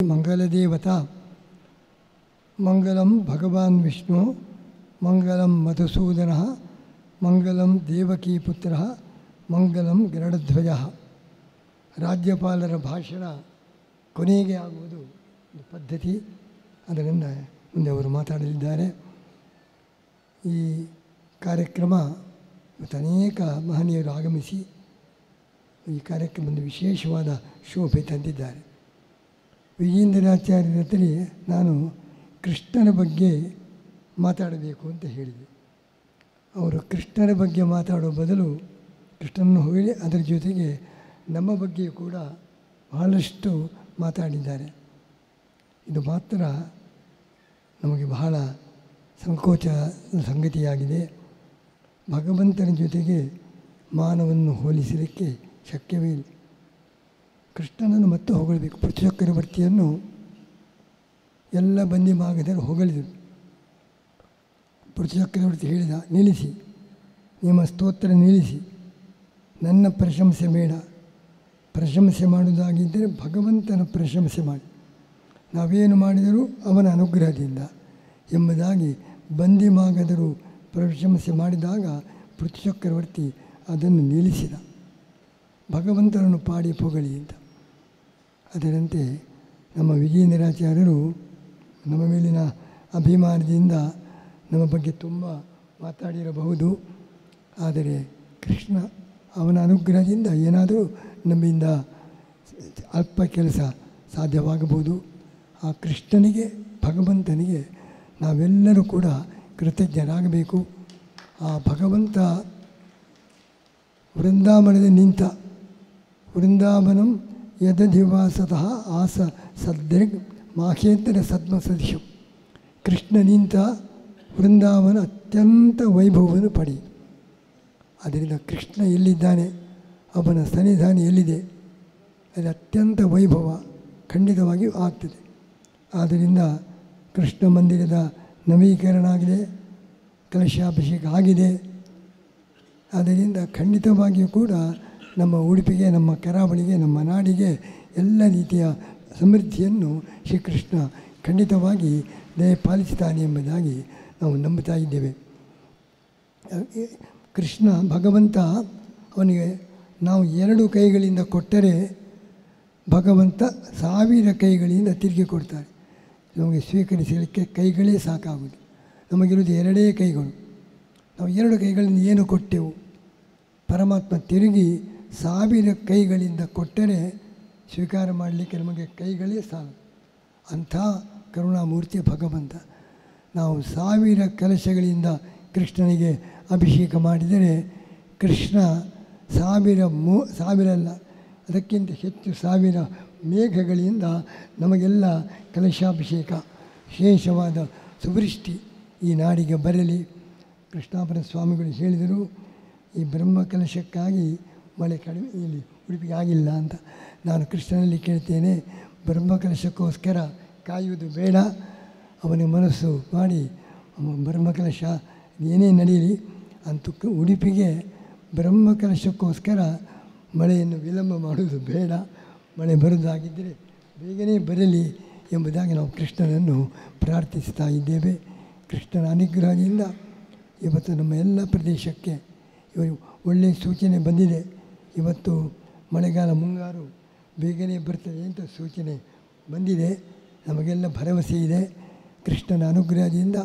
ಮಂಗಲದೇವತಾ ಮಂಗಲಂ ಭಗವಾನ್ ವಿಷ್ಣು ಮಂಗಲಂ ಮಧುಸೂದನ ಮಂಗಲಂ ದೇವಕೀಪುತ್ರ ಮಂಗಲಂ ಗರುಡಧ್ವಜ ರಾಜ್ಯಪಾಲರ ಭಾಷಣ ಕೊನೆಗೆ ಆಗುವುದು ಒಂದು ಪದ್ಧತಿ ಅದರಿಂದ ಮುಂದೆ ಅವರು ಮಾತಾಡಲಿದ್ದಾರೆ ಈ ಕಾರ್ಯಕ್ರಮ ಮತ್ತು ಅನೇಕ ಮಹನೀಯರು ಆಗಮಿಸಿ ಈ ಕಾರ್ಯಕ್ರಮದ ವಿಶೇಷವಾದ ಶೋಭೆ ತಂದಿದ್ದಾರೆ ವಿಜೇಂದ್ರಾಚಾರ್ಯರ ಹತ್ರ ನಾನು ಕೃಷ್ಣನ ಬಗ್ಗೆ ಮಾತಾಡಬೇಕು ಅಂತ ಹೇಳಿದೆ ಅವರು ಕೃಷ್ಣನ ಬಗ್ಗೆ ಮಾತಾಡೋ ಬದಲು ಕೃಷ್ಣನನ್ನು ಹೊಗಳಿ ಅದರ ಜೊತೆಗೆ ನಮ್ಮ ಬಗ್ಗೆ ಕೂಡ ಬಹಳಷ್ಟು ಮಾತಾಡಿದ್ದಾರೆ ಇದು ಮಾತ್ರ ನಮಗೆ ಬಹಳ ಸಂಕೋಚ ಸಂಗತಿಯಾಗಿದೆ ಭಗವಂತನ ಜೊತೆಗೆ ಮಾನವನ್ನು ಹೋಲಿಸಲಿಕ್ಕೆ ಶಕ್ಯವೇ ಇಲ್ಲ ಕೃಷ್ಣನನ್ನು ಮತ್ತೆ ಹೊಗಳಬೇಕು ಪೃಥ್ವಚಕ್ರವರ್ತಿಯನ್ನು ಎಲ್ಲ ಬಂದಿ ಮಾಗದರು ಹೊಗಳಿದರು ಪೃಥ್ವಚಕ್ರವರ್ತಿ ಹೇಳಿದ ನಿಲ್ಲಿಸಿ ನಿಮ್ಮ ಸ್ತೋತ್ರ ನಿಲ್ಲಿಸಿ ನನ್ನ ಪ್ರಶಂಸೆ ಬೇಡ ಪ್ರಶಂಸೆ ಮಾಡುವುದಾಗಿದ್ದರೆ ಭಗವಂತನ ಪ್ರಶಂಸೆ ಮಾಡಿ ನಾವೇನು ಮಾಡಿದರೂ ಅವನ ಅನುಗ್ರಹದಿಂದ ಎಂಬುದಾಗಿ ಬಂದಿ ಮಾಗದರು ಪ್ರಶಂಸೆ ಮಾಡಿದಾಗ ಪೃಥ್ವಚಕ್ರವರ್ತಿ ಅದನ್ನು ನಿಲ್ಲಿಸಿದ ಭಗವಂತನನ್ನು ಪಾಡಿ ಪೊಗಳಿ ಅಂತ ಅದರಂತೆ ನಮ್ಮ ವಿಜೇಂದ್ರಾಚಾರ್ಯರು ನಮ್ಮ ಮೇಲಿನ ಅಭಿಮಾನದಿಂದ ನಮ್ಮ ಬಗ್ಗೆ ತುಂಬ ಮಾತಾಡಿರಬಹುದು ಆದರೆ ಕೃಷ್ಣ ಅವನ ಅನುಗ್ರಹದಿಂದ ಏನಾದರೂ ನಮ್ಮಿಂದ ಅಲ್ಪ ಕೆಲಸ ಸಾಧ್ಯವಾಗಬಹುದು ಆ ಕೃಷ್ಣನಿಗೆ ಭಗವಂತನಿಗೆ ನಾವೆಲ್ಲರೂ ಕೂಡ ಕೃತಜ್ಞರಾಗಬೇಕು ಆ ಭಗವಂತ ವೃಂದಾವನದಲ್ಲಿ ನಿಂತ ವೃಂದಾವನಂ ಯದಧಿವಾಸತಃ ಆಸ ಸದ್ರಿಗ್ ಮಾಹೇಂದ್ರ ಸದ್ಮ ಸದೃಶಂ ಕೃಷ್ಣ ನಿಂತ ವೃಂದಾವನ ಅತ್ಯಂತ ವೈಭವವನ್ನು ಪಡೆಯಿತು ಅದರಿಂದ ಕೃಷ್ಣ ಎಲ್ಲಿದ್ದಾನೆ ಅವನ ಸನ್ನಿಧಾನ ಎಲ್ಲಿದೆ ಅದು ಅತ್ಯಂತ ವೈಭವ ಖಂಡಿತವಾಗಿಯೂ ಆಗ್ತದೆ ಆದ್ದರಿಂದ ಕೃಷ್ಣ ಮಂದಿರದ ನವೀಕರಣ ಆಗಿದೆ ಕಲಶಾಭಿಷೇಕ ಆಗಿದೆ ಆದ್ದರಿಂದ ಖಂಡಿತವಾಗಿಯೂ ಕೂಡ ನಮ್ಮ ಉಡುಪಿಗೆ ನಮ್ಮ ಕರಾವಳಿಗೆ ನಮ್ಮ ನಾಡಿಗೆ ಎಲ್ಲ ರೀತಿಯ ಸಮೃದ್ಧಿಯನ್ನು ಶ್ರೀಕೃಷ್ಣ ಖಂಡಿತವಾಗಿ ದಯಪಾಲಿಸ್ತಾನೆ ಎಂಬುದಾಗಿ ನಾವು ನಂಬುತ್ತಾ ಇದ್ದೇವೆ ಕೃಷ್ಣ ಭಗವಂತ ಅವನಿಗೆ ನಾವು ಎರಡು ಕೈಗಳಿಂದ ಕೊಟ್ಟರೆ ಭಗವಂತ ಸಾವಿರ ಕೈಗಳಿಂದ ತಿರುಗಿ ಕೊಡ್ತಾರೆ ನಮಗೆ ಸ್ವೀಕರಿಸಲಿಕ್ಕೆ ಕೈಗಳೇ ಸಾಕಾಗುವುದು ನಮಗಿರುವುದು ಎರಡೇ ಕೈಗಳು ನಾವು ಎರಡು ಕೈಗಳಿಂದ ಏನು ಕೊಟ್ಟೆವು ಪರಮಾತ್ಮ ತಿರುಗಿ ಸಾವಿರ ಕೈಗಳಿಂದ ಕೊಟ್ಟರೆ ಸ್ವೀಕಾರ ಮಾಡಲಿಕ್ಕೆ ನಮಗೆ ಕೈಗಳೇ ಸಾಲ ಅಂಥ ಕರುಣಾಮೂರ್ತಿ ಭಗವಂತ ನಾವು ಸಾವಿರ ಕಲಶಗಳಿಂದ ಕೃಷ್ಣನಿಗೆ ಅಭಿಷೇಕ ಮಾಡಿದರೆ ಕೃಷ್ಣ ಸಾವಿರ ಮೂ ಸಾವಿರ ಅಲ್ಲ ಅದಕ್ಕಿಂತ ಹೆಚ್ಚು ಸಾವಿರ ಮೇಘಗಳಿಂದ ನಮಗೆಲ್ಲ ಕಲಶಾಭಿಷೇಕ ವಿಶೇಷವಾದ ಸುವೃಷ್ಟಿ ಈ ನಾಡಿಗೆ ಬರಲಿ ಕೃಷ್ಣಾಪುರ ಸ್ವಾಮಿಗಳು ಹೇಳಿದರು ಈ ಬ್ರಹ್ಮ ಕಲಶಕ್ಕಾಗಿ ಮಳೆ ಕಡಿಮೆ ಇಲ್ಲಿ ಉಡುಪಿಗೆ ಆಗಿಲ್ಲ ಅಂತ ನಾನು ಕೃಷ್ಣನಲ್ಲಿ ಕೇಳ್ತೇನೆ ಬ್ರಹ್ಮ ಕಲಶಕ್ಕೋಸ್ಕರ ಕಾಯುವುದು ಬೇಡ ಅವನಿಗೆ ಮನಸ್ಸು ಮಾಡಿ ಬ್ರಹ್ಮ ಕಲಶ ಏನೇ ನಡೆಯಲಿ ಅಂತೂ ಕ- ಉಡುಪಿಗೆ ಬ್ರಹ್ಮ ಕಲಶಕ್ಕೋಸ್ಕರ ಮಳೆಯನ್ನು ವಿಳಂಬ ಮಾಡುವುದು ಬೇಡ ಮಳೆ ಬರುವುದಾಗಿದ್ದರೆ ಬೇಗನೆ ಬರಲಿ ಎಂಬುದಾಗಿ ನಾವು ಕೃಷ್ಣನನ್ನು ಪ್ರಾರ್ಥಿಸ್ತಾ ಇದ್ದೇವೆ ಕೃಷ್ಣನ ಅನುಗ್ರಹದಿಂದ ಇವತ್ತು ನಮ್ಮ ಎಲ್ಲ ಪ್ರದೇಶಕ್ಕೆ ಇವರು ಒಳ್ಳೆಯ ಸೂಚನೆ ಬಂದಿದೆ ಇವತ್ತು ಮಳೆಗಾಲ ಮುಂಗಾರು ಬೇಗನೆ ಬರ್ತದೆ ಅಂತ ಸೂಚನೆ ಬಂದಿದೆ ನಮಗೆಲ್ಲ ಭರವಸೆ ಇದೆ ಕೃಷ್ಣನ ಅನುಗ್ರಹದಿಂದ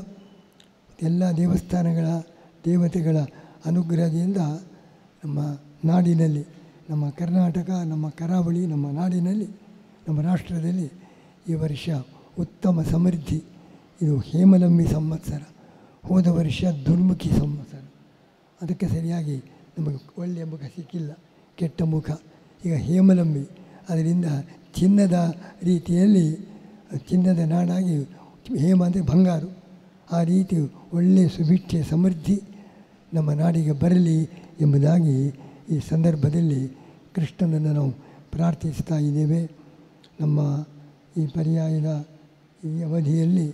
ಎಲ್ಲ ದೇವಸ್ಥಾನಗಳ ದೇವತೆಗಳ ಅನುಗ್ರಹದಿಂದ ನಮ್ಮ ನಾಡಿನಲ್ಲಿ ನಮ್ಮ ಕರ್ನಾಟಕ ನಮ್ಮ ಕರಾವಳಿ ನಮ್ಮ ನಾಡಿನಲ್ಲಿ ನಮ್ಮ ರಾಷ್ಟ್ರದಲ್ಲಿ ಈ ವರ್ಷ ಉತ್ತಮ ಸಮೃದ್ಧಿ ಇದು ಹೇಮಲಂಬಿ ಸಂವತ್ಸರ ಹೋದ ವರ್ಷ ದುರ್ಮುಖಿ ಸಂವತ್ಸರ ಅದಕ್ಕೆ ಸರಿಯಾಗಿ ನಮಗೆ ಒಳ್ಳೆಯ ಮುಖ ಸಿಕ್ಕಿಲ್ಲ ಕೆಟ್ಟ ಮುಖ ಈಗ ಹೇಮಲಂಬಿ ಅದರಿಂದ ಚಿನ್ನದ ರೀತಿಯಲ್ಲಿ ಚಿನ್ನದ ನಾಡಾಗಿ ಹೇಮ ಅಂದರೆ ಬಂಗಾರು ಆ ರೀತಿ ಒಳ್ಳೆಯ ಸುಭಿಕ್ಷೆ ಸಮೃದ್ಧಿ ನಮ್ಮ ನಾಡಿಗೆ ಬರಲಿ ಎಂಬುದಾಗಿ ಈ ಸಂದರ್ಭದಲ್ಲಿ ಕೃಷ್ಣನನ್ನು ನಾವು ಪ್ರಾರ್ಥಿಸ್ತಾ ಇದ್ದೇವೆ ನಮ್ಮ ಈ ಪರ್ಯಾಯದ ಈ ಅವಧಿಯಲ್ಲಿ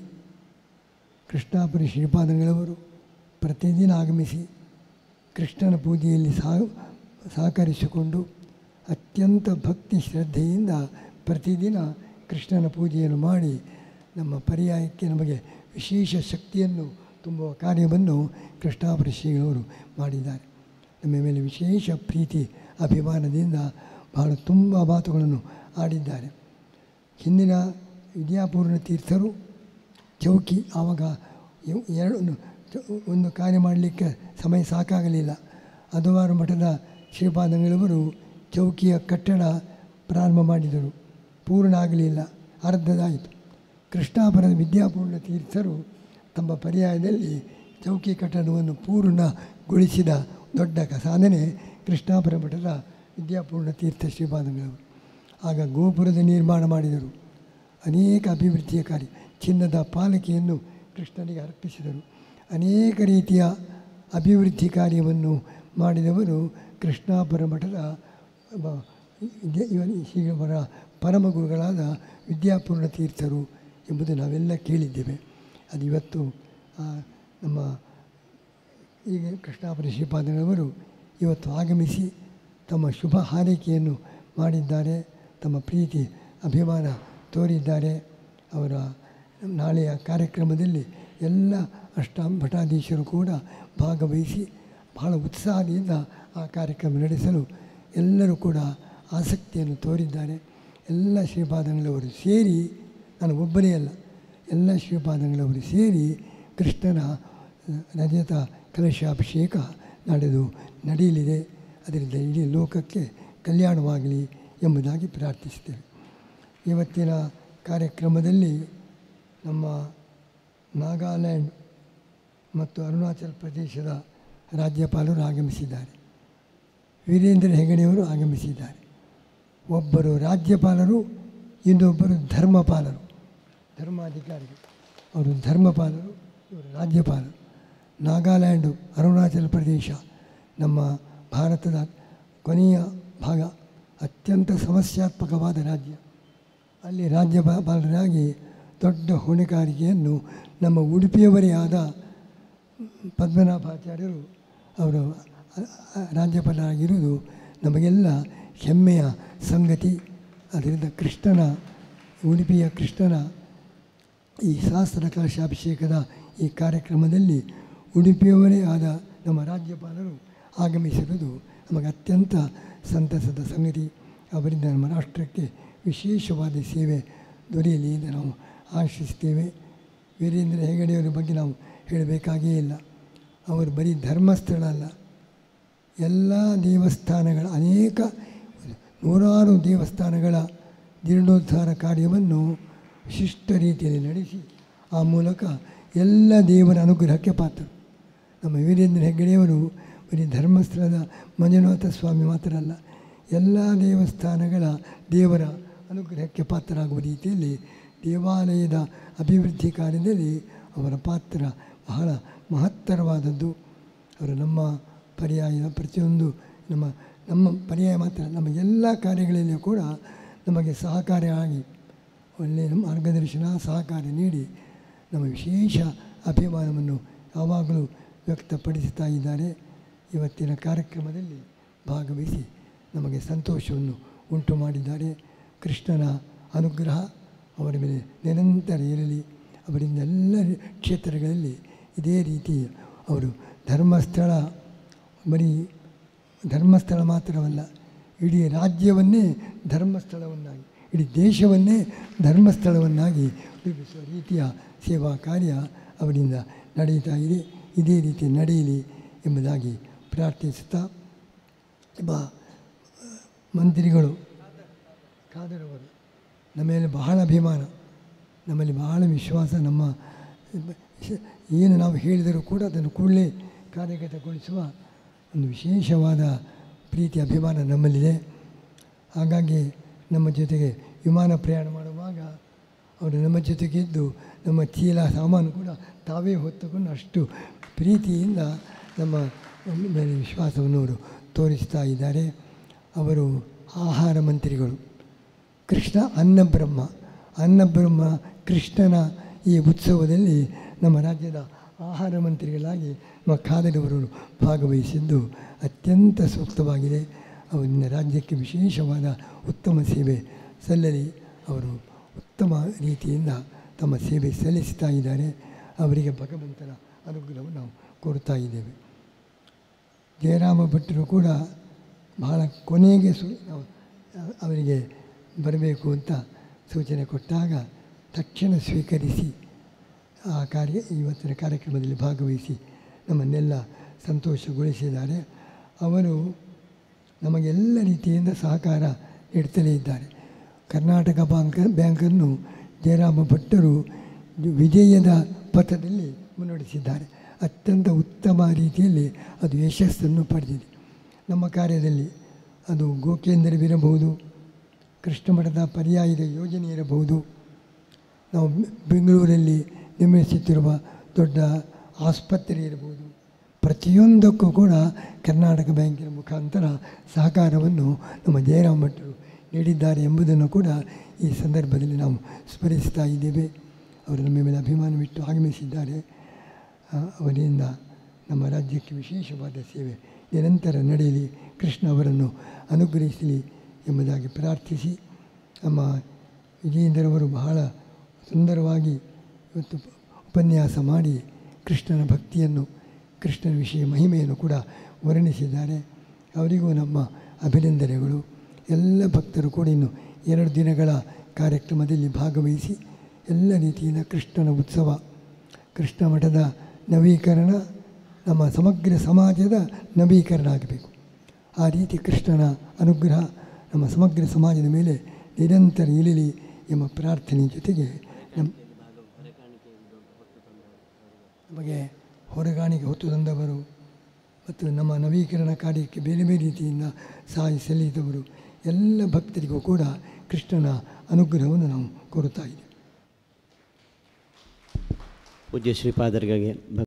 ಕೃಷ್ಣಾಪುರಿ ಶ್ರೀಪಾದಂಗಳವರು ಪ್ರತಿದಿನ ಆಗಮಿಸಿ ಕೃಷ್ಣನ ಪೂಜೆಯಲ್ಲಿ ಸಹ ಸಹಕರಿಸಿಕೊಂಡು ಅತ್ಯಂತ ಭಕ್ತಿ ಶ್ರದ್ಧೆಯಿಂದ ಪ್ರತಿದಿನ ಕೃಷ್ಣನ ಪೂಜೆಯನ್ನು ಮಾಡಿ ನಮ್ಮ ಪರ್ಯಾಯಕ್ಕೆ ನಮಗೆ ವಿಶೇಷ ಶಕ್ತಿಯನ್ನು ತುಂಬುವ ಕಾರ್ಯವನ್ನು ಕೃಷ್ಣಾಪುರ ಶ್ರೀಗಳವರು ಮಾಡಿದ್ದಾರೆ ನಮ್ಮ ಮೇಲೆ ವಿಶೇಷ ಪ್ರೀತಿ ಅಭಿಮಾನದಿಂದ ಬಹಳ ತುಂಬ ಮಾತುಗಳನ್ನು ಆಡಿದ್ದಾರೆ ಹಿಂದಿನ ವಿದ್ಯಾಪೂರ್ಣ ತೀರ್ಥರು ಚೌಕಿ ಆವಾಗ ಇವ್- ಎರಡು ಚ- ಒಂದು ಕಾರ್ಯ ಮಾಡಲಿಕ್ಕೆ ಸಮಯ ಸಾಕಾಗಲಿಲ್ಲ ಹದಿವಾರು ಮಠದ ಶ್ರೀಪಾದಂಗಳವರು ಚೌಕಿಯ ಕಟ್ಟಡ ಪ್ರಾರಂಭ ಮಾಡಿದರು ಪೂರ್ಣ ಆಗಲಿಲ್ಲ ಅರ್ಧದಾಯಿತು ಕೃಷ್ಣಾಪುರದ ವಿದ್ಯಾಪೂರ್ಣ ತೀರ್ಥರು ತಮ್ಮ ಪರ್ಯಾಯದಲ್ಲಿ ಚೌಕಿ ಕಟ್ಟಡವನ್ನು ಪೂರ್ಣಗೊಳಿಸಿದ ದೊಡ್ಡ ಕ- ಸಾಧನೆ ಕೃಷ್ಣಾಪುರ ಮಠದ ವಿದ್ಯಾಪೂರ್ಣ ತೀರ್ಥ ಶ್ರೀಪಾದಂಗಳವರು ಆಗ ಗೋಪುರದ ನಿರ್ಮಾಣ ಮಾಡಿದರು ಅನೇಕ ಅಭಿವೃದ್ಧಿಯ ಕಾರ್ಯ ಚಿನ್ನದ ಪಾಲಕಿಯನ್ನು ಕೃಷ್ಣನಿಗೆ ಅರ್ಪಿಸಿದರು ಅನೇಕ ರೀತಿಯ ಅಭಿವೃದ್ಧಿ ಕಾರ್ಯವನ್ನು ಮಾಡಿದವರು ಕೃಷ್ಣಾಪುರ ಮಠದ ಬ- ವಿದ್ಯ- ಇವನ್ ಶ್ರೀಯವರ ಪರಮ ಗುರುಗಳಾದ ವಿದ್ಯಾಪೂರ್ಣ ತೀರ್ಥರು ಎಂಬುದು ನಾವೆಲ್ಲ ಕೇಳಿದ್ದೇವೆ ಅದು ಇವತ್ತು ಆ, ನಮ್ಮ ಈಗ ಕೃಷ್ಣಾಪುರ ಶ್ರೀಪಾದಗಳವರು ಇವತ್ತು ಆಗಮಿಸಿ ತಮ್ಮ ಶುಭ ಹಾರೈಕೆಯನ್ನು ಮಾಡಿದ್ದಾರೆ ತಮ್ಮ ಪ್ರೀತಿ ಅಭಿಮಾನ ತೋರಿದ್ದಾರೆ ಅವರ ನಾಳೆಯ ಕಾರ್ಯಕ್ರಮದಲ್ಲಿ ಎಲ್ಲ ಅಷ್ಟಾಂ ಭಟಾಧೀಶರು ಕೂಡ ಭಾಗವಹಿಸಿ ಬಹಳ ಉತ್ಸಾಹದಿಂದ ಆ ಕಾರ್ಯಕ್ರಮ ನಡೆಸಲು ಎಲ್ಲರೂ ಕೂಡ ಆಸಕ್ತಿಯನ್ನು ತೋರಿದ್ದಾರೆ ಎಲ್ಲ ಶ್ರೀಪಾದಂಗಳವರು ಸೇರಿ ನಾನು ಒಬ್ಬನೇ ಅಲ್ಲ ಎಲ್ಲ ಶ್ರೀಪಾದಂಗಳವರು ಸೇರಿ ಕೃಷ್ಣನ ರಜತ ಕಲಶಾಭಿಷೇಕ ನಡೆದು ನಡೆಯಲಿದೆ ಅದರಿಂದ ಇಡೀ ಲೋಕಕ್ಕೆ ಕಲ್ಯಾಣವಾಗಲಿ ಎಂಬುದಾಗಿ ಪ್ರಾರ್ಥಿಸ್ತೇವೆ ಇವತ್ತಿನ ಕಾರ್ಯಕ್ರಮದಲ್ಲಿ ನಮ್ಮ ನಾಗಾಲ್ಯಾಂಡ್ ಮತ್ತು ಅರುಣಾಚಲ ಪ್ರದೇಶದ ರಾಜ್ಯಪಾಲರು ಆಗಮಿಸಿದ್ದಾರೆ ವೀರೇಂದ್ರ ಹೆಗಡೆಯವರು ಆಗಮಿಸಿದ್ದಾರೆ ಒಬ್ಬರು ರಾಜ್ಯಪಾಲರು ಇನ್ನೊಬ್ಬರು ಧರ್ಮಪಾಲರು ಧರ್ಮಾಧಿಕಾರಿಗಳು ಅವರು ಧರ್ಮಪಾಲರು ಇವರು ರಾಜ್ಯಪಾಲರು ನಾಗಾಲ್ಯಾಂಡು ಅರುಣಾಚಲ ಪ್ರದೇಶ ನಮ್ಮ ಭಾರತದ ಕೊನೆಯ ಭಾಗ ಅತ್ಯಂತ ಸಮಸ್ಯಾತ್ಮಕವಾದ ರಾಜ್ಯ ಅಲ್ಲಿ ರಾಜ್ಯಪಾಲರಾಗಿ ದೊಡ್ಡ ಹೊಣೆಗಾರಿಕೆಯನ್ನು ನಮ್ಮ ಉಡುಪಿಯವರೇ ಆದ ಪದ್ಮನಾಭಾಚಾರ್ಯರು ಅವರು ಅ- ಅ- ರಾಜ್ಯಪಾಲರಾಗಿರುವುದು ನಮಗೆಲ್ಲ ಹೆಮ್ಮೆಯ ಸಂಗತಿ ಅದರಿಂದ ಕೃಷ್ಣನ ಉಡುಪಿಯ ಕೃಷ್ಣನ ಈ ಶಾಸ್ತ್ರ ಕಲಶಾಭಿಷೇಕದ ಈ ಕಾರ್ಯಕ್ರಮದಲ್ಲಿ ಉಡುಪಿಯವರೇ ಆದ ನಮ್ಮ ರಾಜ್ಯಪಾಲರು ಆಗಮಿಸಿರುವುದು ನಮಗೆ ಅತ್ಯಂತ ಸಂತಸದ ಸಂಗತಿ ಅವರಿಂದ ನಮ್ಮ ರಾಷ್ಟ್ರಕ್ಕೆ ವಿಶೇಷವಾದ ಸೇವೆ ದೊರೆಯಲಿ ಎಂದು ನಾವು ಆಶಿಸ್ತೇವೆ ವೀರೇಂದ್ರ ಹೆಗಡೆಯವರ ಬಗ್ಗೆ ನಾವು ಹೇಳಬೇಕಾಗೇ ಇಲ್ಲ ಅವರು ಬರೀ ಧರ್ಮಸ್ಥಳ ಅಲ್ಲ ಎಲ್ಲ ದೇವಸ್ಥಾನಗಳ ಅನೇಕ ನೂರಾರು ದೇವಸ್ಥಾನಗಳ ಜೀರ್ಣೋದ್ಧಾರ ಕಾರ್ಯವನ್ನು ವಿಶಿಷ್ಟ ರೀತಿಯಲ್ಲಿ ನಡೆಸಿ ಆ ಮೂಲಕ ಎಲ್ಲ ದೇವರ ಅನುಗ್ರಹಕ್ಕೆ ಪಾತ್ರರು ನಮ್ಮ ವೀರೇಂದ್ರ ಹೆಗ್ಗಡೆಯವರು ಬರೀ ಧರ್ಮಸ್ಥಳದ ಮಂಜುನಾಥ ಸ್ವಾಮಿ ಮಾತ್ರ ಅಲ್ಲ ಎಲ್ಲ ದೇವಸ್ಥಾನಗಳ ದೇವರ ಅನುಗ್ರಹಕ್ಕೆ ಪಾತ್ರರಾಗುವ ರೀತಿಯಲ್ಲಿ ದೇವಾಲಯದ ಅಭಿವೃದ್ಧಿ ಕಾರ್ಯದಲ್ಲಿ ಅವರ ಪಾತ್ರ ಬಹಳ ಮಹತ್ತರವಾದದ್ದು ಅವರು ನಮ್ಮ ಪರ್ಯಾಯ ಪ್ರತಿಯೊಂದು ನಮ್ಮ ನಮ್ಮ ಪರ್ಯಾಯ ಮಾತ್ರ ನಮ್ಮ ಎಲ್ಲ ಕಾರ್ಯಗಳಲ್ಲಿಯೂ ಕೂಡ ನಮಗೆ ಸಹಕಾರಿಯಾಗಿ ಒಳ್ಳೆಯ ಮಾರ್ಗದರ್ಶನ ಸಹಕಾರ ನೀಡಿ ನಮ್ಮ ವಿಶೇಷ ಅಭಿಮಾನವನ್ನು ಯಾವಾಗಲೂ ವ್ಯಕ್ತಪಡಿಸ್ತಾ ಇದ್ದಾರೆ ಇವತ್ತಿನ ಕಾರ್ಯಕ್ರಮದಲ್ಲಿ ಭಾಗವಹಿಸಿ ನಮಗೆ ಸಂತೋಷವನ್ನು ಉಂಟು ಮಾಡಿದ್ದಾರೆ ಕೃಷ್ಣನ ಅನುಗ್ರಹ ಅವರ ಮೇಲೆ ನಿರಂತರ ಇರಲಿ ಅವರಿಂದ ಎಲ್ಲ ಕ್ಷೇತ್ರಗಳಲ್ಲಿ ಇದೇ ರೀತಿ ಅವರು ಧರ್ಮಸ್ಥಳ ಬರೀ ಧರ್ಮಸ್ಥಳ ಮಾತ್ರವಲ್ಲ ಇಡೀ ರಾಜ್ಯವನ್ನೇ ಧರ್ಮಸ್ಥಳವನ್ನಾಗಿ ಇಡೀ ದೇಶವನ್ನೇ ಧರ್ಮಸ್ಥಳವನ್ನಾಗಿ ರೂಪಿಸುವ ರೀತಿಯ ಸೇವಾ ಕಾರ್ಯ ಅವರಿಂದ ನಡೆಯುತ್ತಾ ಇದೆ ಇದೇ ರೀತಿ ನಡೆಯಲಿ ಎಂಬುದಾಗಿ ಪ್ರಾರ್ಥಿಸುತ್ತಾ ಒಬ್ಬ ಮಂತ್ರಿಗಳು ಖಾದರವರು ನಮ್ಮ ಮೇಲೆ ಬಹಳ ಅಭಿಮಾನ ನಮ್ಮಲ್ಲಿ ಬಹಳ ವಿಶ್ವಾಸ ನಮ್ಮ ಶ- ಏನು ನಾವು ಹೇಳಿದರೂ ಕೂಡ ಅದನ್ನು ಕೂಡಲೇ ಕಾರ್ಯಗತಗೊಳಿಸುವ ಒಂದು ವಿಶೇಷವಾದ ಪ್ರೀತಿ ಅಭಿಮಾನ ನಮ್ಮಲ್ಲಿದೆ ಹಾಗಾಗಿ ನಮ್ಮ ಜೊತೆಗೆ ವಿಮಾನ ಪ್ರಯಾಣ ಮಾಡುವಾಗ ಅವರು ನಮ್ಮ ಜೊತೆಗಿದ್ದು ನಮ್ಮ ಚೀಲ ಸಾಮಾನು ಕೂಡ ತಾವೇ ಹೊತ್ತುಕೊಂಡು ಅಷ್ಟು ಪ್ರೀತಿಯಿಂದ ನಮ್ಮ ಮೇಲೆ ವಿಶ್ವಾಸವನ್ನು ಅವರು ತೋರಿಸ್ತಾ ಇದ್ದಾರೆ ಅವರು ಆಹಾರ ಮಂತ್ರಿಗಳು ಕೃಷ್ಣ ಅನ್ನಬ್ರಹ್ಮ ಅನ್ನಬ್ರಹ್ಮ ಕೃಷ್ಣನ ಈ ಉತ್ಸವದಲ್ಲಿ ನಮ್ಮ ರಾಜ್ಯದ ಆಹಾರ ಮಂತ್ರಿಗಳಾಗಿ ನಮ್ಮ ಖಾದರವರು ಭಾಗವಹಿಸಿದ್ದು ಅತ್ಯಂತ ಸೂಕ್ತವಾಗಿದೆ ಅವರಿಂದ ರಾಜ್ಯಕ್ಕೆ ವಿಶೇಷವಾದ ಉತ್ತಮ ಸೇವೆ ಸಲ್ಲಲಿ ಅವರು ಉತ್ತಮ ರೀತಿಯಿಂದ ತಮ್ಮ ಸೇವೆ ಸಲ್ಲಿಸ್ತಾ ಇದ್ದಾರೆ ಅವರಿಗೆ ಭಗವಂತನ ಅನುಗ್ರಹವನ್ನು ನಾವು ಕೋರುತ್ತಾ ಇದ್ದೇವೆ ಜಯರಾಮ ಭಟ್ಟರು ಕೂಡ ಬಹಳ ಕೊನೆಗೆ ಸು ನಾವು ಅವರಿಗೆ ಬರಬೇಕು ಅಂತ ಸೂಚನೆ ಕೊಟ್ಟಾಗ ತಕ್ಷಣ ಸ್ವೀಕರಿಸಿ ಆ ಕಾರ್ಯ ಇವತ್ತಿನ ಕಾರ್ಯಕ್ರಮದಲ್ಲಿ ಭಾಗವಹಿಸಿ ನಮ್ಮನ್ನೆಲ್ಲ ಸಂತೋಷಗೊಳಿಸಿದ್ದಾರೆ ಅವರು ನಮಗೆಲ್ಲ ರೀತಿಯಿಂದ ಸಹಕಾರ ನೀಡ್ತಲೇ ಇದ್ದಾರೆ ಕರ್ನಾಟಕ ಬ್ಯಾಂಕ್ ಬ್ಯಾಂಕನ್ನು ಜಯರಾಮ ಭಟ್ಟರು ವಿಜಯದ ಪಥದಲ್ಲಿ ಮುನ್ನಡೆಸಿದ್ದಾರೆ ಅತ್ಯಂತ ಉತ್ತಮ ರೀತಿಯಲ್ಲಿ ಅದು ಯಶಸ್ಸನ್ನು ಪಡೆದಿದೆ ನಮ್ಮ ಕಾರ್ಯದಲ್ಲಿ ಅದು ಗೋಕೇಂದ್ರವಿರಬಹುದು ಕೃಷ್ಣ ಮಠದ ಪರ್ಯಾಯದ ಯೋಜನೆ ಇರಬಹುದು ನಾವು ಬೆ- ಬೆಂಗಳೂರಲ್ಲಿ ನಿರ್ಮಿಸುತ್ತಿರುವ ದೊಡ್ಡ ಆಸ್ಪತ್ರೆ ಇರಬಹುದು ಪ್ರತಿಯೊಂದಕ್ಕೂ ಕೂಡ ಕರ್ನಾಟಕ ಬ್ಯಾಂಕಿನ ಮುಖಾಂತರ ಸಹಕಾರವನ್ನು ನಮ್ಮ ಜಯರಾಮ್ ಭಟ್ರು ನೀಡಿದ್ದಾರೆ ಎಂಬುದನ್ನು ಕೂಡ ಈ ಸಂದರ್ಭದಲ್ಲಿ ನಾವು ಸ್ಮರಿಸ್ತಾ ಇದ್ದೇವೆ ಅವರು ನಮ್ಮ ಮೇಲೆ ಅಭಿಮಾನವಿಟ್ಟು ಆಗಮಿಸಿದ್ದಾರೆ ಆ, ಅವರಿಂದ ನಮ್ಮ ರಾಜ್ಯಕ್ಕೆ ವಿಶೇಷವಾದ ಸೇವೆ ನಿರಂತರ ನಡೆಯಲಿ ಕೃಷ್ಣ ಅವರನ್ನು ಅನುಗ್ರಹಿಸಲಿ ಎಂಬುದಾಗಿ ಪ್ರಾರ್ಥಿಸಿ ನಮ್ಮ ವಿಜಯೇಂದ್ರವರು ಬಹಳ ಸುಂದರವಾಗಿ ಇವತ್ತು ಪ- ಉಪನ್ಯಾಸ ಮಾಡಿ ಕೃಷ್ಣನ ಭಕ್ತಿಯನ್ನು ಕೃಷ್ಣನ ವಿಷಯ ಮಹಿಮೆಯನ್ನು ಕೂಡ ವರ್ಣಿಸಿದ್ದಾರೆ ಅವರಿಗೂ ನಮ್ಮ ಅಭಿನಂದನೆಗಳು ಎಲ್ಲ ಭಕ್ತರು ಕೂಡ ಇನ್ನು ಎರಡು ದಿನಗಳ ಕಾರ್ಯಕ್ರಮದಲ್ಲಿ ಭಾಗವಹಿಸಿ ಎಲ್ಲ ರೀತಿಯಿಂದ ಕೃಷ್ಣನ ಉತ್ಸವ ಕೃಷ್ಣ ಮಠದ ನವೀಕರಣ ನಮ್ಮ ಸಮಗ್ರ ಸಮಾಜದ ನವೀಕರಣ ಆಗಬೇಕು ಆ ರೀತಿ ಕೃಷ್ಣನ ಅನುಗ್ರಹ ನಮ್ಮ ಸಮಗ್ರ ಸಮಾಜದ ಮೇಲೆ ನಿರಂತರ ಇರಲಿ ಎಂಬ ಪ್ರಾರ್ಥನೆ ಜೊತೆಗೆ ನಮ್ಮ ನಮಗೆ ಹೊರಗಾಣಿಕೆ ಹೊತ್ತು ತಂದವರು ಮತ್ತು ನಮ್ಮ ನವೀಕರಣ ಕಾರ್ಯಕ್ಕೆ ಬೇರೆ ಬೇರೆ ರೀತಿಯಿಂದ ಸಹಾಯ ಸಲ್ಲಿಸಿದವರು ಎಲ್ಲ ಭಕ್ತರಿಗೂ ಕೂಡ ಕೃಷ್ಣನ ಅನುಗ್ರಹವನ್ನು ನಾವು ಕೋರುತ್ತಾ ಇದ್ದೇವೆ ಪೂಜ್ಯ ಶ್ರೀಪಾದರಿಗಾಗಿ